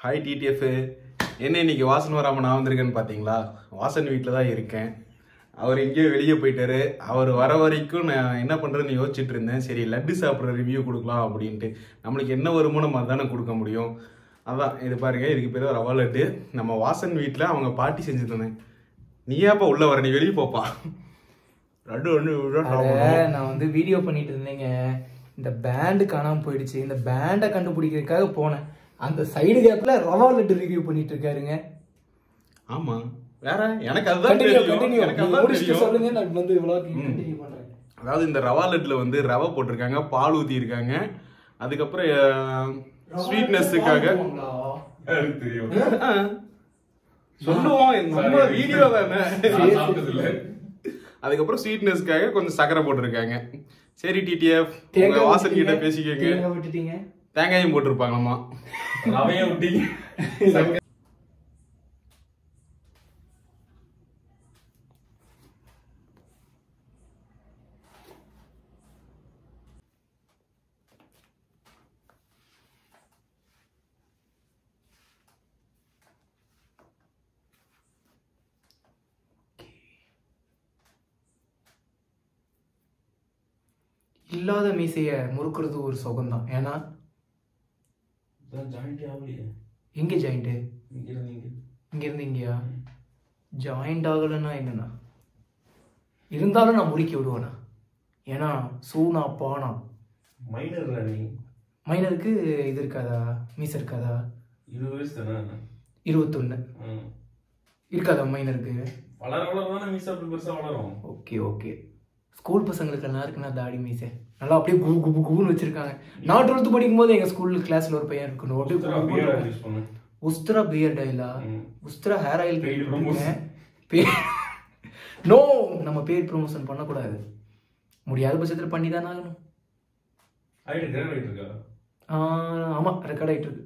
Hi TTF என்ன இன்னைக்கு வாசன் வராம நான் வந்திருக்கேன்னு பார்த்தீங்களா வாசன் வீட்டில் தான் இருக்கேன் அவர் எங்கேயோ வெளியே போயிட்டாரு அவர் வர வரைக்கும் நான் என்ன பண்ணுறேன்னு யோசிச்சுட்டு இருந்தேன் சரி லட்டு சாப்பிட்ற ரிவ்யூ கொடுக்கலாம் அப்படின்ட்டு நம்மளுக்கு என்ன வருமோ நம்ம அதானே கொடுக்க முடியும் அதான் இது பாருங்க இதுக்கு பேர் ரவா லட்டு நம்ம வாசன் வீட்டில் அவங்க பாட்டி செஞ்சு தந்தேன் நீ ஏப்பா உள்ள வர நீ வெளியே போப்பா லட்டு ஒன்று அட, நான் வந்து வீடியோ பண்ணிட்டு இருந்தேங்க இந்த பேண்டு காணாம போயிடுச்சு இந்த பேண்டை கண்டுபிடிக்கிறதுக்காக போனேன் அந்த சைடு கேப்ல ரவா லட்டு ரிவ்யூ பண்ணிட்டு இருக்காருங்க ஆமா வேற எனக்கு அதுதான் கண்டினியூ தெரியும் கண்டினியூ எனக்கு அதுதான் முடிச்சுட்டு தெரியும் சொல்லுங்க நான் வந்து vlog கண்டினியூ பண்றேன் அதாவது இந்த ரவா லட்டுல வந்து ரவை போட்டிருக்காங்க பால் ஊத்தி இருக்காங்க அதுக்கப்புறம் ஸ்வீட்னஸ்ஸுக்காக தெரியும் சொல்லுவோம் நம்ம வீடியோ தானே அதுக்கப்புறம் ஸ்வீட்னஸ்க்காக கொஞ்சம் சக்கரை போட்டிருக்காங்க சரி டிடிஎஃப் தேங்காய் வாசல் கிட்ட விட்டுட்டீங்க. பேசிக்கங்க தேங்காய் விட்டுட்டீங்க தேங்காயும் போட்டிருப்பாங்களாமா ரவையை விட்டீங்க இல்லாத மீசைய முறுக்குறது ஒரு சுகம்தான் ஏன்னா ஜாயிண்ட் ஆகலையே எங்க ஜாயிண்ட் இங்க இருந்தீங்க இங்க இருந்து இங்கயா ஜாயிண்ட் ஆகலைன்னா என்னண்ணா இருந்தாலும் நான் முறுக்கி விடுவேண்ணா ஏன்னா சூனா பானா மைனர் நீ மைனருக்கு இது இருக்காதா மீச இருக்காதா இருபது வயசு தானே இருபத்தொன்னு ம். இருக்காதா மைனருக்கு வளர வளர தானே மீசா அப்படி பெருசா வளரும் ஓகே ஓகே ஸ்கூல் பசங்களுக்கு எல்லாம் இருக்குண்ணா தாடி மீசை நல்லா அப்படியே குபு குபு குபுன்னு வச்சிருக்காங்க நான் டுவெல்த் படிக்கும் போது எங்க ஸ்கூல் கிளாஸ்ல ஒரு பையன் இருக்கணும் அப்படியே உத்தரா குபு குபுன்னு beard இருக்கும். யூஸ் பண்ணு உஸ்திரா பியர்ட் ஆயிலா ம். உஸ்திரா ஹேர் ஆயில் Paid கேள்விப்பட்டிருக்கேன் நோ நம்ம பேர் ப்ரொமோஷன் பண்ணக்கூடாது முடியாத பட்சத்தில் பண்ணி தானே ஆகணும் ஆயிட்டு கிரேட் ஆயிட்டு இருக்கா ஆஹ், ஆமா ரெக்கார்ட் ஆயிட்டு இருக்கு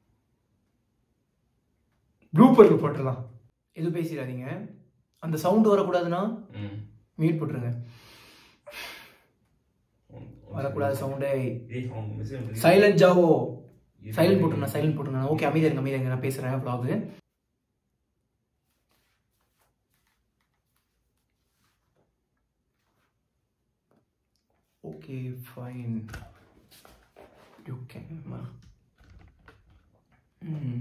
ப்ளூப்பரில் போட்டுடலாம் எதுவும் பேசிடாதீங்க அந்த சவுண்ட் வரக்கூடாதுன்னா ம். மியூட் போட்டுருங்க ம். வரக்கூடாது சவுண்டே ஏய், அவன் message பண்ணி- சைலண்ட் ஜாவோ இது- சைலண்ட் போட்டுருங்க சைலண்ட் போட்டுருங்க ஓகே அமைதியா இருங்க அமைதியா இருங்க நான் பேசுறேன் vlog okay fine you can ம்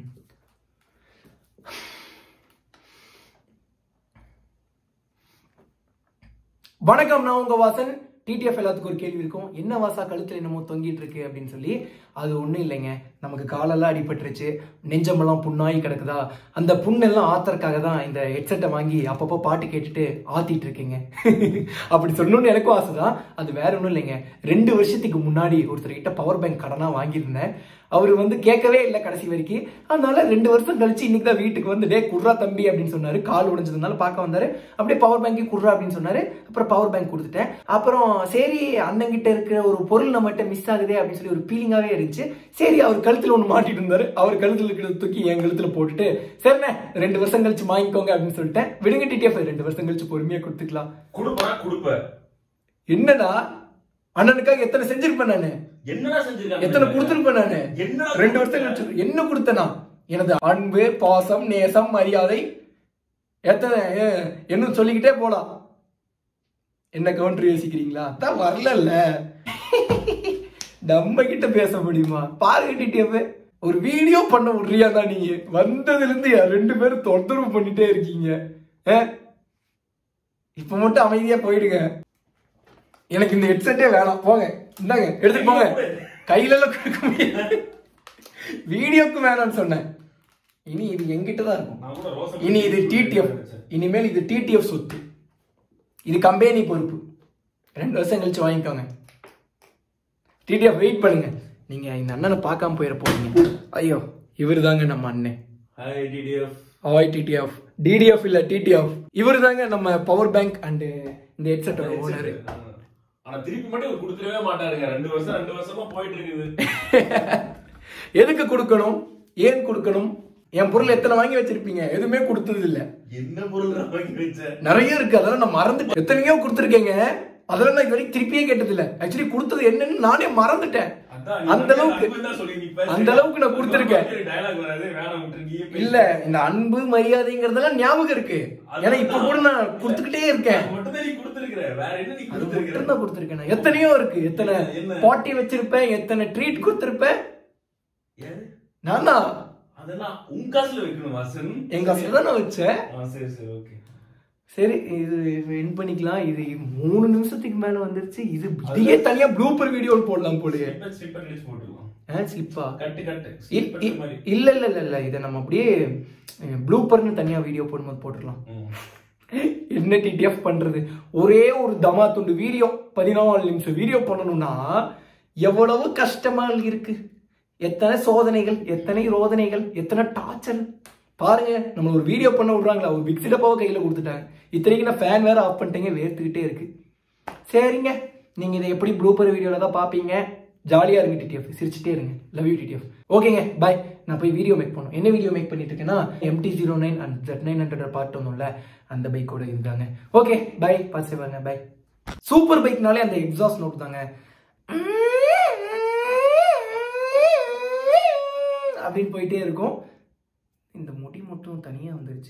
வணக்கம் நான் உங்க வாசன் டிடிஎஃப் எல்லாத்துக்கும் ஒரு கேள்வி இருக்கும் என்ன வாசா கழுத்துல என்னமோ தொங்கிட்டு இருக்கு அப்படின்னு சொல்லி அது ஒண்ணும் இல்லைங்க நமக்கு காலெல்லாம் அடிபட்டுருச்சு நெஞ்சமெல்லாம் புண்ணாகி கிடக்குதா அந்த புண்ணெல்லாம் ஆத்தறக்காக தான் இந்த ஹெட்செட்டை வாங்கி அப்பப்போ பாட்டு கேட்டுட்டு ஆத்திட்டு இருக்கீங்க அப்படி சொல்லணும்னு எனக்கும் ஆசைதான் அது வேற ஒன்றும் இல்லைங்க ரெண்டு வருஷத்துக்கு முன்னாடி ஒருத்தர்கிட்ட பவர் பேங்க் கடனா வாங்கியிருந்தேன் அவர் வந்து கேட்கவே இல்லை கடைசி வரைக்கும் அதனால ரெண்டு வருஷம் கழிச்சு இன்னைக்கு தான் வீட்டுக்கு வந்து டே குர்ரா தம்பி அப்படின்னு சொன்னாரு கால் உடைஞ்சதுனால பார்க்க வந்தாரு அப்படியே பவர் பேங்க் குர்ரா அப்படின்னு சொன்னாரு அப்புறம் பவர் பேங்க் கொடுத்துட்டேன் அப்புறம் சரி அண்ணன் கிட்ட இருக்கிற ஒரு பொருள் நம்மகிட்ட மிஸ் ஆகுதே அப்படின்னு சொல்லி ஒரு ஃபீலிங்காவே இருந்துச்சு சரி அவர் கழுத்துல ஒன்று மாட்டிட்டு இருந்தாரு அவர் கழுத்துல இருக்கிறத தூக்கி என் கழுத்துல போட்டுட்டு சரிண்ணே ரெண்டு வருஷம் கழிச்சு வாங்கிக்கோங்க அப்படின்னு சொல்லிட்டேன் விடுங்க டிடிஎஃப் ரெண்டு வருஷம் கழிச்சு பொறுமையா கொடுத்துக்கலாம் கொடுப்பா கொடுப்ப என்னடா அண்ணனுக்காக எத்தனை செஞ்சிருப்பேன் நானு என்னடா செஞ்சிருக்காங்க எத்தனை கொடுத்துருப்பேன் நானு என்னடா ரெண்டு வருஷம் கழிச்சு என்ன கொடுத்தனா எனது அன்பு பாசம் நேசம் மரியாதை எத்தனை ஏ- என்ன சொல்லிக்கிட்டே போலாம் என்ன கவுண்டர் யோசிக்கிறீங்களா அதான் வரலல்ல நம்ம கிட்ட பேச முடியுமா பாருங்க டிடிஎஃப் ஒரு வீடியோ பண்ண விடுறியா தான் நீங்க வந்ததுல இருந்து யா- ரெண்டு பேரும் தொந்தரவு பண்ணிட்டே இருக்கீங்க ஆ? இப்ப மட்டும் அமைதியா போயிடுங்க எனக்கு இந்த ஹெட்செட்டே வேணாம் போங்க இந்தாங்க எடுத்துட்டு போங்க கையில எல்லாம் கொடுக்க முடியாது வீடியோக்கு வேணாம்னு சொன்னேன் இனி இது எங்கிட்ட தான் இருக்கும் நான் கூட ரோசம் இனி இது டிடிஎஃப் இனிமேல் இது டிடிஎஃப் சொத்து இது கம்பெனி பொறுப்பு ரெண்டு வருஷம் கழிச்சு வாங்கிக்கோங்க டிடிஎஃப் வெயிட் பண்ணுங்க நீங்க இந்த அண்ணனை பார்க்காம போயிட போறீங்க ஐயோ இவர் தாங்க நம்ம அண்ணன் ஹாய் டிடிஎஃப் ஆய் டிடிஎஃப் டிடிஎஃப் இல்ல டிடிஎஃப் இவர் தாங்க நம்ம பவர் பேங்க் அண்ட் இந்த ஹெட்செட்டோட ஓனர் ஆனா திருப்பி மட்டும் இவர் கொடுத்துடவே மாட்டாருங்க ரெண்டு வருஷம் ரெண்டு வருஷமா போயிட்டு இருக்குது எதுக்கு கொடுக்கணும் ஏன் கொடுக்கணும் என் பொருள் எத்தனை வாங்கி வச்சிருப்பீங்க எதுவுமே கொடுத்தது இல்ல என்ன பொருள் நான் வாங்கி வச்சேன் நிறைய இருக்கு அதெல்லாம் நான் மறந்துட்டேன் எத்தனையோ கொடுத்துருக்கேங்க அதெல்லாம் நான் இது வரைக்கும் திருப்பியே கேட்டது இல்ல ஆக்சுவலி கொடுத்தது என்னன்னு நானே மறந்துட்டேன் அதான் நீ அந்த அளவுக்கு அன்புன்னு தான் சொல்லி நீ பேசு. அந்த அளவுக்கு நான் கொடுத்திருக்கேன். dialogue வராது, வேணாம் விட்டுரு, நீயே பேசு. இல்ல இந்த அன்பு மரியாதைங்கிறதெல்லாம் ஞாபகம் இருக்கு ஏன்னா இப்ப கூட நான் கொடுத்துக்கிட்டே இருக்கேன் அது மட்டும்தான் நீ கொடுத்திருக்கிற. வேற என்ன நீ அது கொடுத்திருக்கிற? மட்டும் தான் கொடுத்துருக்கேன் நான். எத்தனையோ இருக்கு எத்தனை என்ன? பாட்டி வச்சிருப்பேன் எத்தனை ட்ரீட் கொடுத்திருப்பேன் யாரு? நான் தான் அதெல்லாம் உன் காசுல வைக்கணும் வாசன் எங்க காசுல தான் நான் வச்சேன் ஆ, சரி சரி ஓகே சரி இது என் பண்ணிக்கலாம் இது மூணு நிமிஷத்துக்கு மேல வந்துருச்சு இது இதையே தனியா ப்ளூப்பர் வீடியோ போடலாம் போலயே ஸ்லிப்பர் ஸ்லிப்பர் அடிச்சு போட்டுருவோம் ஆ ஸ்லிப்பா கட்டு கட்டு இல்- ஸ்லிப்பர் இல்- மாதிரி இல்ல இல்ல இல்ல இல்ல இதை நம்ம அப்படியே ப்ளூப்பர்னு தனியா வீடியோ போடும்போது போட்டுடலாம் ம். என்ன டிடிஎஃப் பண்றது ஒரே ஒரு தமா துண்டு வீடியோ பதினாலு நிமிஷம் வீடியோ பண்ணணும்னா எவ்வளவு கஷ்டமா இருக்கு எத்தனை சோதனைகள் எத்தனை ரோதனைகள் எத்தனை டார்ச்சர் பாருங்க நம்ம ஒரு வீடியோ பண்ண விடுறாங்களா ஒரு பிக்ஸி டப்பாவை கையில கொடுத்துட்டாங்க இத்தனைக்கு நான் ஃபேன் வேற ஆஃப் பண்ணிட்டேங்க வேர்த்துக்கிட்டே இருக்கு சரிங்க நீங்க இதை எப்படி ப்ளூப்பர் வீடியோல தான் பாப்பீங்க ஜாலியா இருங்க டிடிஎஃப் சிரிச்சுட்டே இருங்க லவ் யூ டிடிஎஃப் ஓகேங்க பாய் நான் போய் வீடியோ மேக் பண்ணோம் என்ன வீடியோ மேக் பண்ணிட்டு இருக்கேன்னா MT zero nine and Z nine hundred பார்ட் ஒன்றும்ல அந்த பைக்கோட இருந்தாங்க ஓகே பை பார்த்து வாங்க பை சூப்பர் பைக்னாலே அந்த எக்ஸாஸ்ட் நோட் தாங்க அப்படின்னு போயிட்டே இருக்கும் இந்த முடி மட்டும் தனியா வந்துருச்சு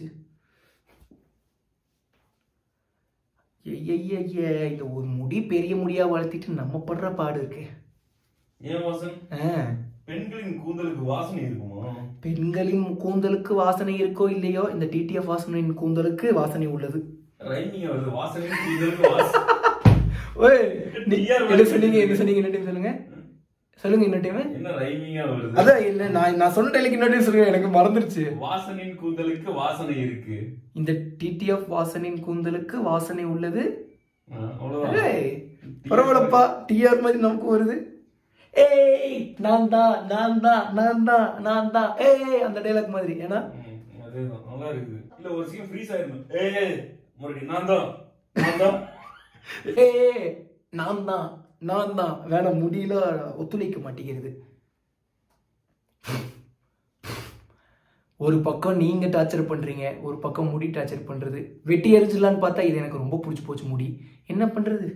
ஐயய்ய இந்த ஒரு முடி பெரிய முடியா வளர்த்திட்டு நம்ம படுற பாடு இருக்கு ஏன் வாசன் ஆ, பெண்களின் கூந்தலுக்கு வாசனை இருக்குமா பெண்களின் கூந்தலுக்கு வாசனை இருக்கோ இல்லையோ இந்த டிடிஎஃப் வாசனையின் கூந்தலுக்கு வாசனை உள்ளது ரைமிங் வருது வாசனை கூந்தலுக்கு வாசனை ஓய், நீ- TR என்ன சொன்னீங்க என்ன சொன்னீங்க என்ன டைம் சொல்லுங்க சொல்லுங்க என்ன டைம் என்ன ரைமிங்கா வருது அதான் இல்ல நான் நான் சொன்ன டைலுக்கு என்ன time சொல்லுங்க எனக்கு மறந்துருச்சு வாசனின் கூந்தலுக்கு வாசனை இருக்கு இந்த டிடிஎஃப் வாசனின் கூந்தலுக்கு வாசனை உள்ளது ஆ, அவ்வளவுதான் ஏய், பரவாயில்லப்பா டிஆர் மாதிரி நமக்கு வருது ஏய் நான் தான் நான் தான் நான் தான் நான் தான் ஏய் அந்த டைலாக் மாதிரி ஏன்னா ம், அதேதான் நல்லா இருக்குது இல்ல ஒரு சீன் ஃப்ரீஸ் ஆயிருக்கும் ஏய் ஏய், மறுபடியும் நான் தான் நான் தான் ஏய் நான் தான் நான் தான் வேணாம் முடியல ஒத்துழைக்க மாட்டேங்கிறது ஒரு பக்கம் நீங்க டார்ச்சர் பண்றீங்க ஒரு பக்கம் முடி டார்ச்சர் பண்றது வெட்டி எரிஞ்சிடலான்னு பார்த்தா இது எனக்கு ரொம்ப பிடிச்சி போச்சு முடி என்ன பண்றது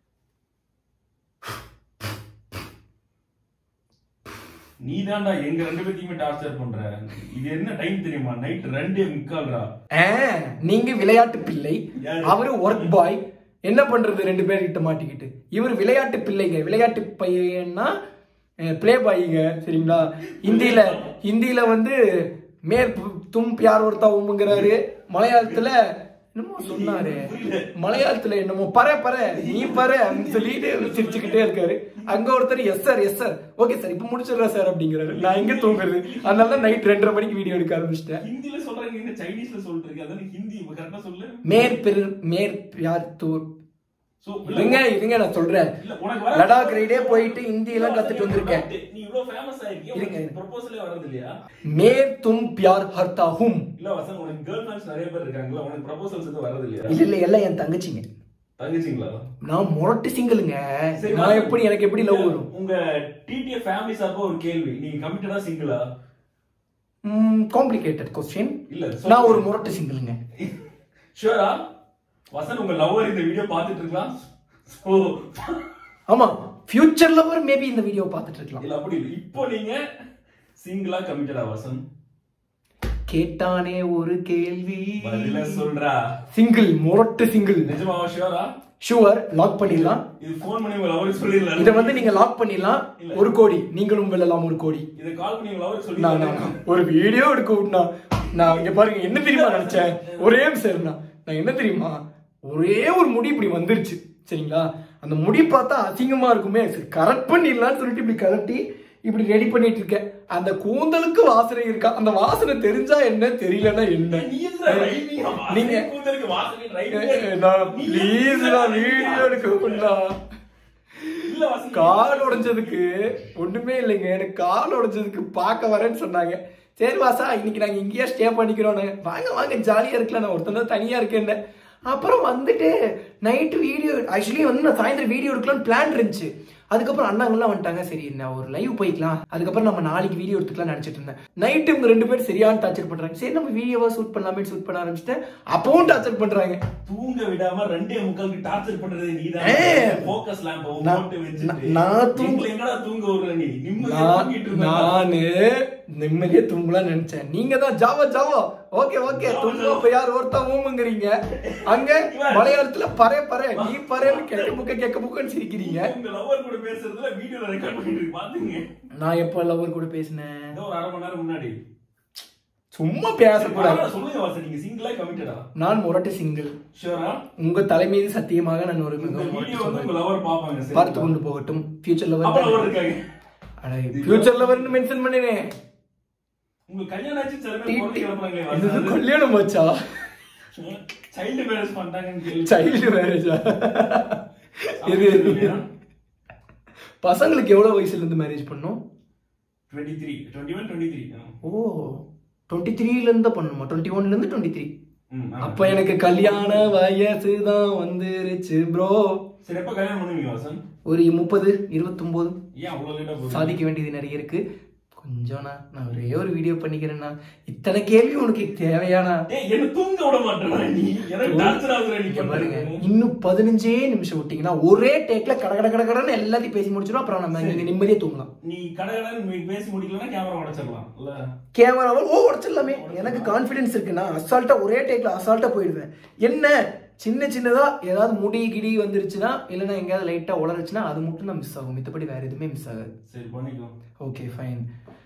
நீ தான்டா எங்க ரெண்டு பேத்தையுமே டார்ச்சர் பண்ற இது என்ன டைம் தெரியுமா நைட் ரெண்டே முக்கால்ரா ஆ, நீங்க விளையாட்டு பிள்ளை யாரு? அவரு ஒர்க் பாய் என்ன பண்றது ரெண்டு பேர்கிட்ட மாட்டிக்கிட்டு இவர் விளையாட்டு பிள்ளைங்க விளையாட்டு பையன்னா ப்ளே பாய்ங்க சரிங்களா ஹிந்தியில ஹிந்தியில வந்து மேற் பு- தும் பியார் ஒருத்தா உம்முங்கிறாரு மலையாளத்துல என்னமோ சொன்னாரு மலையாளத்துல என்னமோ பர பர நீ பர அப்படின்னு சொல்லிட்டு சிரிச்சுக்கிட்டே இருக்காரு அங்க ஒருத்தர் yes sir yes sir okay sir இப்ப முடிச்சிடுறேன் சார் அப்படிங்கிறாரு நான் எங்க தூங்குறது அதனால தான் நைட் ரெண்டரை மணிக்கு வீடியோ எடுக்க ஆரம்பிச்சிட்டேன் ஹிந்தில சொல்றாங்க என்ன சைனீஸ்ல சொல்லிட்டு இருக்கு அதான் ஹிந்தி கரெக்டா சொல்லு மேர் பெரு மேர் பியார் தூர் சோ இருங்க இருங்க நான் சொல்றேன் இல்ல உனக்கு வர லடாக் ரைடே போயிட்டு ஹிந்தி எல்லாம் கத்துட்டு வந்திருக்கேன் நீ இவ்வளவு ஃபேமஸ் ஆயிருக்கீங்க இருங்க. உனக்கு ப்ரொபோசலே வரது இல்லையா மேர் தும் பியார் ஹர்த்தா ஹும் இல்ல வசன் உனக்கு கேர்ள் ஃபிரண்ட்ஸ் நிறைய பேர் இருக்காங்கல்ல உனக்கு ப்ரொபோசல்ஸ் எதுவும் வரது இல்லையா இல்ல இல்ல எல்லாம் என் தங்கச்சிங்க தங்கச்சிங்களா நான் முரட்டு சிங்கிளுங்க சரி, நான் எப்படி எனக்கு எப்படி லவ் வரும் உங்க டிடிஎஃப் ஃபேமிலி சார்பா ஒரு கேள்வி நீங்க கமிட்டடா சிங்கிளா காம்ப்ளிகேட்டட் கொஸ்டின் இல்ல நான் ஒரு முரட்டு சிங்கிளுங்க ஷூரா வசன் உங்க லவ்வர் இந்த வீடியோ பார்த்துட்டு இருக்கலாம் சோ ஆமா ஃபியூச்சர் லவர் மேபி இந்த வீடியோ பார்த்துட்டு இருக்கலாம் இல்ல அப்படி இல்ல இப்போ நீங்க சிங்கிளா கமிட்டடா வசன் கேட்டானே ஒரு கேள்வி பதில சொல்றா சிங்கிள் முரட்டு சிங்கிள் நிஜமாவா ஷூரா ஷுவர் லாக் பண்ணிடலாம் இது ஃபோன் பண்ணி உங்க லவருக்கு சொல்லிடலாம் இதை வந்து நீங்க லாக் பண்ணிடலாம் ஒரு கோடி நீங்களும் வெல்லலாம் ஒரு கோடி இதை கால் பண்ணி உங்க லவருக்கு நான் சொல்லிடலாம் நான் ஒரு வீடியோ எடுக்க விட்டுனா நான் இங்க பாருங்க என்ன தெரியுமா நினைச்சேன் ஒரே சரிண்ணா நான் என்ன தெரியுமா ஒரே ஒரு முடி இப்படி வந்துருச்சு சரிங்களா அந்த முடி பார்த்தா அசிங்கமா இருக்குமே சரி கரெக்ட் பண்ணிடலாம்னு சொல்லிட்டு இப்படி கலட்டி இப்படி ரெடி பண்ணிட்டு இருக்கேன் அந்த கூந்தலுக்கு வாசனை இருக்கா அந்த வாசனை தெரிஞ்சா என்ன தெரியலன்னா என்ன நீ எதுக்குடா ரைமிங்கா வாசனை நீங்க கூந்தலுக்கு வாசனை ஏ, ரைமிங்கா நான் நீ ப்ளீஸ் நான் வீடியோ எடுக்க விடலா இல்ல வசந்த் கால் உடைஞ்சதுக்கு ஒண்ணுமே இல்லைங்க எனக்கு கால் உடைஞ்சதுக்கு பார்க்க வரேன்னு சொன்னாங்க சரி வாசா இன்னைக்கு நாங்க இங்கேயே ஸ்டே பண்ணிக்கிறோன்னு வாங்க வாங்க ஜாலியா இருக்கலாம் நான் ஒருத்தன் தான் தனியா இருக்கேன் அப்புறம் வந்துட்டு நைட்டு வீடியோ ஆக்சுவலி வந்து நான் சாயந்தரம் வீடியோ எடுக்கலாம்னு பிளான் இருந்துச்சு அதுக்கப்புறம் அண்ணாங்கெல்லாம் வந்துட்டாங்க சரி நான் ஒரு லைவ் போய்க்கலாம் அதுக்கப்புறம் நம்ம நாளைக்கு வீடியோ எடுத்துக்கலாம் நினைச்சிட்டு இருந்தேன் நைட்டு இவங்க ரெண்டு பேரும் சரியான டார்ச்சர் பண்றாங்க சரி நம்ம வீடியோவா ஷூட் பண்ணலாமே ஷூட் பண்ண ஆரம்பிச்சிட்டேன் அப்பவும் டார்ச்சர் பண்றாங்க தூங்க விடாம ரெண்டே முக்காலுக்கு டார்ச்சர் பண்றது நீதான் ஏய். போக்கஸ் லேம்ப் நான்- போட்டு வச்சுட்டு நான்- நான் தூங்க- எங்களை எங்கடா தூங்க விடுற நீ நிம்மதியா நான் தூங்கிட்டு இருந்த நானு நிம்மதியா தூங்கலாம்னு நினைச்சேன் நீங்க தான் ஜாவா ஜாவா ஓகே ஓகே தூங்க இப்ப யார் ஒருத்தன் ஊமுங்கிறீங்க அங்க மலையாளத்துல பறை பறை நீ பறைன்னு கேட்க புக்க கேட்க புக்கன்னு சிரிக்கிறீங்க உங்க லவர் கூட பேசுறதுல வீடியோல ரெக்கார்ட் பண்ணிட்டு இருக்கு பாத்துங்க நான் எப்ப லவர் கூட பேசினேன் ஏதோ ஒரு அரை மணி நேரம் முன்னாடி சும்மா பேசக்கூடாது பரவாயில்ல, சொல்லுங்க வாசன் நீங்க சிங்கிளா கமிட்டடா நான் முரட்டு சிங்கிள் ஷூரா உங்க தலைமீது சத்தியமாக நான் ஒரு இந்த மிகவும் முரட்டு வீடியோ வந்து சிங்கிள். உங்க லவர் பாப்பாங்க சரி பார்த்து கொண்டு போகட்டும் ஃபியூச்சர் அப்ப லவர் லவர் இருக்காங்க ஃபியூச்சர் லவர்னு மென்ஷன் பண்ணினேன் உங்க கல்யாணம் ஆச்சு சில பேர் குழந்தை கிளப்புறாங்களே இது வாசன் கல்யாணம் வச்சா சைல்டு மேரேஜ் பண்ணிட்டாங்கன்னு கேள்வி சைல்டு மேரேஜா இது பசங்களுக்கு எவ்வளவு வயசுல இருந்து மேரேஜ் பண்ணோம் twenty three twenty one twenty three oh twenty த்ரீல இருந்து தான் பண்ணுமா டுவெண்ட்டி ஒன்ல இருந்து டுவெண்ட்டி த்ரீ அப்ப எனக்கு கல்யாண வயசு தான் வந்துருச்சு ப்ரோ சரி எப்ப கல்யாணம் பண்ணுவீங்க வாசன் ஒரு முப்பது இருபத்தொம்போது ஏன் அவ்வளவு லேட்டா போகுது சாதிக்க வேண்டியது நிறைய இருக்கு கொஞ்சம்ண்ணா நான் ஒரே ஒரு வீடியோ பண்ணிக்கிறேன்னா இத்தனை கேள்வி உனக்கு தேவையானா ஏய் என்ன தூங்க விட மாட்டேனா நீ எனக்கு டார்ச்சர் ஆகுற நீ இங்க பாருங்க பண்றது இன்னும் பதினஞ்சே நிமிஷம் விட்டீங்கன்னா ஒரே டேக்ல கட கட கட கடன்னு எல்லாத்தையும் பேசி முடிச்சிடும் அப்புறம் நம்ம நீங்க நிம்மதியா தூங்கலாம் நீ கடகடன்னு நீ பேசி முடிக்கலன்னா கேமரா உடைச்சிடலாம் இல்ல கேமராவை ஓ உடச்சிடலாமே எனக்கு கான்ஃபிடன்ஸ் இருக்கு நான் அசால்ட்டா ஒரே டேக்ல அசால்ட்டா போயிடுவேன் என்ன சின்ன சின்னதா ஏதாவது முடி கிடி வந்துருச்சுன்னா இல்லைன்னா எங்கேயாவது லைட்டா உளருச்சுன்னா அது மட்டும் தான் மிஸ் ஆகும் மித்தபடி வேற எதுவுமே மிஸ் ஆகாது சரி பண்ணிக்கோ ஓகே ஃபைன்